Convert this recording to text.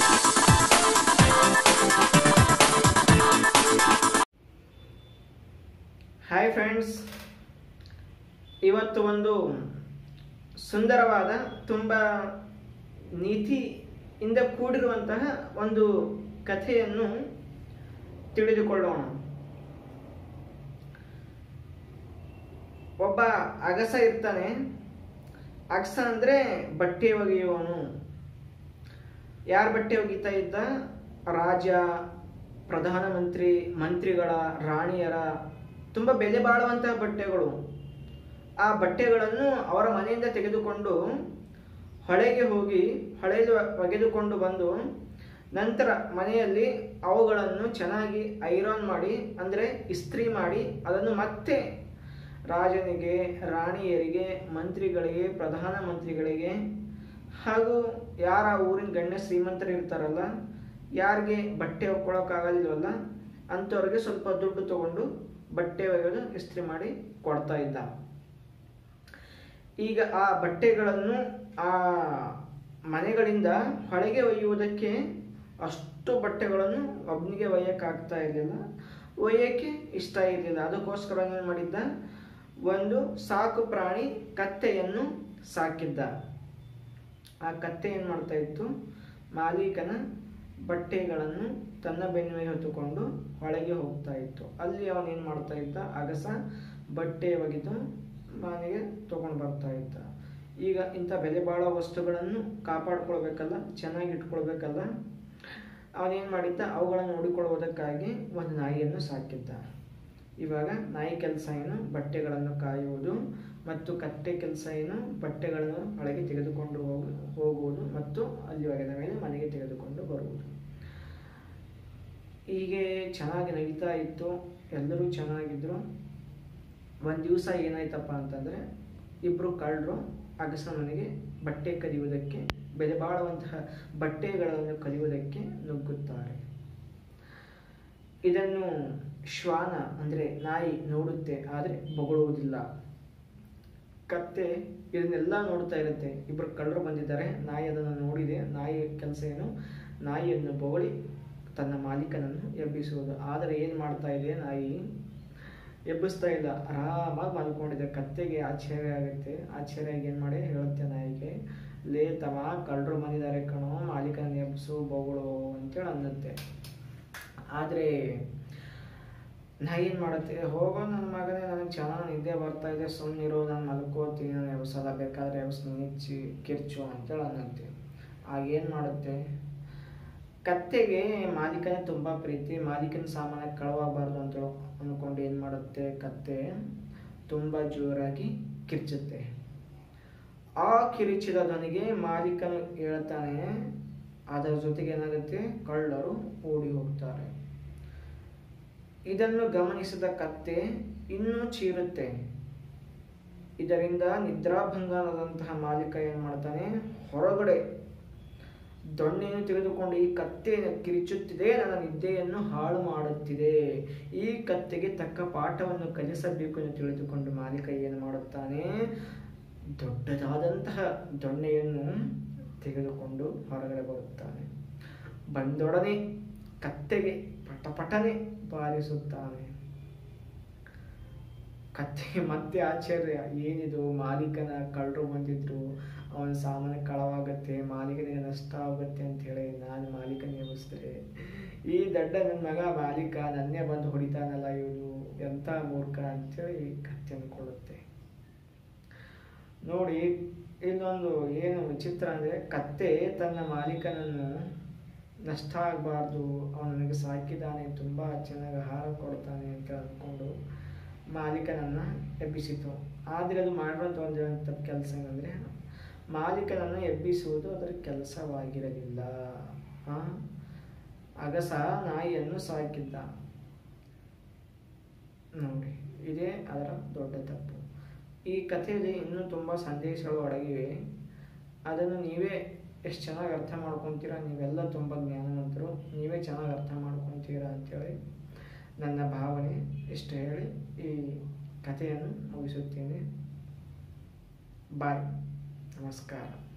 hi friends ಇವತ್ತು ಒಂದು ಸುಂದರವಾದ ತುಂಬ ನೀತಿಯಿಂದ ಕೂಡಿರುವಂತಹ ಒಂದು ಕಥೆಯನ್ನು ತಿಳಿದುಕೊಳ್ಳೋಣ ಒಬ್ಬ ಅಗಸ ಇರ್ತಾನೆ ಅಗಸ ಅಂದರೆ ಬಟ್ಟೆ ಒಗೆಯುವವನು ಯಾರ ಬಟ್ಟೆ ಒಗಿತಾ ಇದ್ದ ರಾಜ ಪ್ರಧಾನಮಂತ್ರಿ ಮಂತ್ರಿಗಳ ರಾಣಿಯರ ತುಂಬ ಬೆಲೆ ಬಾಳುವಂತಹ ಬಟ್ಟೆಗಳು ಆ ಬಟ್ಟೆಗಳನ್ನು ಅವರ ಮನೆಯಿಂದ ತೆಗೆದುಕೊಂಡು ಹೊಳೆಗೆ ಹೋಗಿ ಹೊಳೆಗೆ ಒಗೆದುಕೊಂಡು ಬಂದು ನಂತರ ಮನೆಯಲ್ಲಿ ಅವುಗಳನ್ನು ಚೆನ್ನಾಗಿ ಐರನ್ ಮಾಡಿ ಅಂದರೆ ಇಸ್ತ್ರಿ ಮಾಡಿ ಅದನ್ನು ಮತ್ತೆ ರಾಜನಿಗೆ ರಾಣಿಯರಿಗೆ ಮಂತ್ರಿಗಳಿಗೆ ಪ್ರಧಾನಮಂತ್ರಿಗಳಿಗೆ ಹಾಗೂ ಯಾರ ಊರಿನ ಗಣ್ಯ ಶ್ರೀಮಂತರು ಇರ್ತಾರಲ್ಲ ಯಾರಿಗೆ ಬಟ್ಟೆ ಒಕ್ಕೊಳ್ಳೋಕ್ಕಾಗಲಿಲ್ವಲ್ಲ ಅಂಥವ್ರಿಗೆ ಸ್ವಲ್ಪ ದುಡ್ಡು ತಗೊಂಡು ಬಟ್ಟೆ ಒಗೆದು ಇಸ್ತ್ರಿ ಮಾಡಿ ಕೊಡ್ತಾ ಇದ್ದ ಈಗ ಆ ಬಟ್ಟೆಗಳನ್ನು ಆ ಮನೆಗಳಿಂದ ಹೊಳೆಗೆ ಒಯ್ಯುವುದಕ್ಕೆ ಅಷ್ಟು ಬಟ್ಟೆಗಳನ್ನು ಒಬ್ಬನಿಗೆ ಒಯ್ಯಕ್ಕಾಗ್ತಾ ಇರಲಿಲ್ಲ ಒಯ್ಯಕ್ಕೆ ಇಷ್ಟ ಇರಲಿಲ್ಲ ಅದಕ್ಕೋಸ್ಕರ ಏನು ಮಾಡಿದ್ದ ಒಂದು ಸಾಕು ಪ್ರಾಣಿ ಕತ್ತೆಯನ್ನು ಸಾಕಿದ್ದ ಆ ಕತ್ತೆ ಏನು ಮಾಡ್ತಾ ಇತ್ತು ಮಾಲೀಕನ ಬಟ್ಟೆಗಳನ್ನು ತನ್ನ ಬೆನ್ನ ಮೇಲೆ ಹೊತ್ತುಕೊಂಡು ಹೊಳೆಗೆ ಹೋಗ್ತಾ ಇತ್ತು ಅಲ್ಲಿ ಅವನೇನು ಮಾಡ್ತಾ ಇದ್ದ ಅಗಸ ಬಟ್ಟೆ ಒಗೆದು ಮನೆಗೆ ತಗೊಂಡು ಬರ್ತಾ ಇದ್ದ ಈಗ ಇಂಥ ಬೆಲೆ ಬಾಳೋ ವಸ್ತುಗಳನ್ನು ಕಾಪಾಡ್ಕೊಳ್ಬೇಕಲ್ಲ ಚೆನ್ನಾಗಿ ಇಟ್ಕೊಳ್ಬೇಕಲ್ಲ ಅವನೇನು ಮಾಡಿದ್ದ ಅವುಗಳನ್ನು ನೋಡಿಕೊಳ್ಳುವುದಕ್ಕಾಗಿ ಒಂದು ನಾಯಿಯನ್ನು ಸಾಕಿದ್ದ ಇವಾಗ ನಾಯಿ ಕೆಲಸ ಏನು ಬಟ್ಟೆಗಳನ್ನು ಕಾಯುವುದು ಮತ್ತು ಕತ್ತೆ ಕೆಲಸ ಏನು ಬಟ್ಟೆಗಳನ್ನು ಒಳಗೆ ತೆಗೆದುಕೊಂಡು ಹೋಗು ಹೋಗುವುದು ಮತ್ತು ಅಲ್ಲಿ ಒಗೆದ ಮೇಲೆ ಮನೆಗೆ ತೆಗೆದುಕೊಂಡು ಬರುವುದು ಹೀಗೆ ಚೆನ್ನಾಗಿ ನಡೀತಾ ಇತ್ತು ಎಲ್ಲರೂ ಚೆನ್ನಾಗಿದ್ರು ಒಂದು ದಿವಸ ಏನಾಯ್ತಪ್ಪ ಅಂತಂದರೆ ಇಬ್ಬರು ಕಳ್ಳರು ಅಗಸ ಮನೆಗೆ ಬಟ್ಟೆ ಕದಿಯುವುದಕ್ಕೆ ಬೆಲೆ ಬಾಳುವಂತಹ ಬಟ್ಟೆಗಳನ್ನು ಕದಿಯುವುದಕ್ಕೆ ನುಗ್ಗುತ್ತಾರೆ ಇದನ್ನು ಶ್ವಾನ ಅಂದರೆ ನಾಯಿ ನೋಡುತ್ತೆ ಆದರೆ ಬೊಗಳುವುದಿಲ್ಲ ಕತ್ತೆ ಇದನ್ನೆಲ್ಲ ನೋಡ್ತಾ ಇರುತ್ತೆ ಇಬ್ಬರು ಕಳ್ಳರು ಬಂದಿದ್ದಾರೆ ನಾಯಿ ಅದನ್ನು ನೋಡಿದೆ ನಾಯಿ ಕೆಲಸ ಏನು ನಾಯಿಯನ್ನು ಬೊಗಳಿ ತನ್ನ ಮಾಲೀಕನನ್ನು ಎಬ್ಬಿಸುವುದು ಆದರೆ ಏನು ಮಾಡ್ತಾ ಇದೆ ನಾಯಿ ಎಬ್ಬಿಸ್ತಾ ಇಲ್ಲ ಆರಾಮಾಗಿ ಮಲ್ಕೊಂಡಿದೆ ಕತ್ತೆಗೆ ಆಶ್ಚರ್ಯ ಆಗುತ್ತೆ ಆಶ್ಚರ್ಯ ಏನು ಮಾಡಿ ಹೇಳುತ್ತೆ ನಾಯಿಗೆ ಲೇ ತಮ್ಮ ಕಳ್ಳರು ಬಂದಿದ್ದಾರೆ ಕಣೋ ಮಾಲೀಕನ ಎಬ್ಬಿಸು ಬೊಗಳು ಅಂತೇಳಿ ಅನ್ನತ್ತೆ ಆದರೆ ನಾಯಿ ಏನು ಮಾಡುತ್ತೆ ಹೋಗೋ ನನ್ನ ಮಗನೇ ನನಗೆ ಚೆನ್ನಾಗಿ ನಿದ್ದೆ ಬರ್ತಾ ಇದೆ ಸುಮ್ಮನಿರೋ ನಾನು ಮಲ್ಕೋತೀನಿ ನಾನು ಎಬ್ಸಲ್ಲ ಬೇಕಾದರೆ ಎಬ್ಸ್ ನಿಚ್ಚಿ ಕಿರ್ಚು ಅಂತೇಳಿ ಅನ್ನತ್ತೆ ಆಗೇನು ಮಾಡುತ್ತೆ ಕತ್ತೆಗೆ ಮಾಲೀಕನೇ ತುಂಬ ಪ್ರೀತಿ ಮಾಲೀಕನ ಸಾಮಾನ್ಯ ಕಳವಾಗಬಾರ್ದು ಅಂತ ಅಂದ್ಕೊಂಡು ಏನು ಮಾಡುತ್ತೆ ಕತ್ತೆ ತುಂಬ ಜೋರಾಗಿ ಕಿರ್ಚುತ್ತೆ ಆ ಕಿರಿಚಿದ ಧ್ವನಿಗೆ ಮಾಲೀಕನು ಹೇಳ್ತಾನೆ ಅದರ ಜೊತೆಗೆ ಏನಾಗುತ್ತೆ ಕಳ್ಳರು ಓಡಿ ಹೋಗ್ತಾರೆ ಇದನ್ನು ಗಮನಿಸಿದ ಕತ್ತೆ ಇನ್ನೂ ಚೀರುತ್ತೆ ಇದರಿಂದ ನಿದ್ರಾಭಂಗನದಂತಹ ಮಾಲೀಕ ಏನು ಮಾಡ್ತಾನೆ ಹೊರಗಡೆ ದೊಣ್ಣೆಯನ್ನು ತೆಗೆದುಕೊಂಡು ಈ ಕತ್ತೆ ಕಿರಿಚುತ್ತಿದೆ ನನ್ನ ನಿದ್ದೆಯನ್ನು ಹಾಳು ಮಾಡುತ್ತಿದೆ ಈ ಕತ್ತೆಗೆ ತಕ್ಕ ಪಾಠವನ್ನು ಕಲಿಸಬೇಕು ಎಂದು ತಿಳಿದುಕೊಂಡು ಮಾಲೀಕ ಏನು ಮಾಡುತ್ತಾನೆ ದೊಡ್ಡದಾದಂತಹ ದೊಣ್ಣೆಯನ್ನು ತೆಗೆದುಕೊಂಡು ಹೊರಗಡೆ ಬರುತ್ತಾನೆ ಬಂದೊಡನೆ ಕತ್ತೆಗೆ ಪಟಪಟನೆ ಬಾರಿಸುತ್ತಾನೆ ಕತ್ತೆಗೆ ಮತ್ತೆ ಆಶ್ಚರ್ಯ ಏನಿದು ಮಾಲೀಕನ ಕಳ್ಳರು ಬಂದಿದ್ರು ಅವನ ಸಾಮಾನು ಕಳವಾಗತ್ತೆ ಮಾಲೀಕನಿಗೆ ನಷ್ಟ ಆಗುತ್ತೆ ಅಂತ ಹೇಳಿ ನಾನು ಮಾಲೀಕನ ಎಬ್ಬಿಸಿದ್ರೆ ಈ ದಡ್ಡ ನನ್ನ ಮಗ ಮಾಲೀಕ ನನ್ನೇ ಬಂದು ಹೊಡಿತಾನಲ್ಲ ಇವನು ಎಂಥ ಮೂರ್ಖ ಅಂತೇಳಿ ಕತ್ತೆ ಅಂದ್ಕೊಳ್ಳುತ್ತೆ ನೋಡಿ ಇನ್ನೊಂದು ಏನು ವಿಚಿತ್ರ ಅಂದರೆ ಕತ್ತೆ ತನ್ನ ಮಾಲೀಕನನ್ನು ನಷ್ಟ ಆಗಬಾರ್ದು ಅವನು ನನಗೆ ಸಾಕಿದ್ದಾನೆ ತುಂಬ ಚೆನ್ನಾಗಿ ಆಹಾರ ಕೊಡ್ತಾನೆ ಅಂತ ಅಂದ್ಕೊಂಡು ಮಾಲೀಕನನ್ನು ಎಬ್ಬಿಸಿತು ಆದರೆ ಅದು ಮಾಡಿರುವಂಥ ಒಂದು ತಪ್ಪು ಕೆಲಸ ಏನಂದರೆ ಮಾಲೀಕನನ್ನು ಎಬ್ಬಿಸುವುದು ಅದರ ಕೆಲಸವಾಗಿರಲಿಲ್ಲ ಅಗಸ ನಾಯಿಯನ್ನು ಸಾಕಿದ್ದ ನೋಡಿ ಇದೇ ಅದರ ದೊಡ್ಡ ತಪ್ಪು ಈ ಕಥೆಯಲ್ಲಿ ಇನ್ನೂ ತುಂಬ ಸಂದೇಶಗಳು ಅಡಗಿವೆ ಅದನ್ನು ನೀವೇ ಎಷ್ಟು ಚೆನ್ನಾಗಿ ಅರ್ಥ ಮಾಡ್ಕೊತೀರಾ ನೀವೆಲ್ಲ ತುಂಬ ಜ್ಞಾನವಂತರು ನೀವೇ ಚೆನ್ನಾಗಿ ಅರ್ಥ ಮಾಡ್ಕೊತೀರಾ ಅಂತೇಳಿ ನನ್ನ ಭಾವನೆ ಇಷ್ಟು ಹೇಳಿ ಈ ಕಥೆಯನ್ನು ಮುಗಿಸುತ್ತೇನೆ ಬಾಯ್ ನಮಸ್ಕಾರ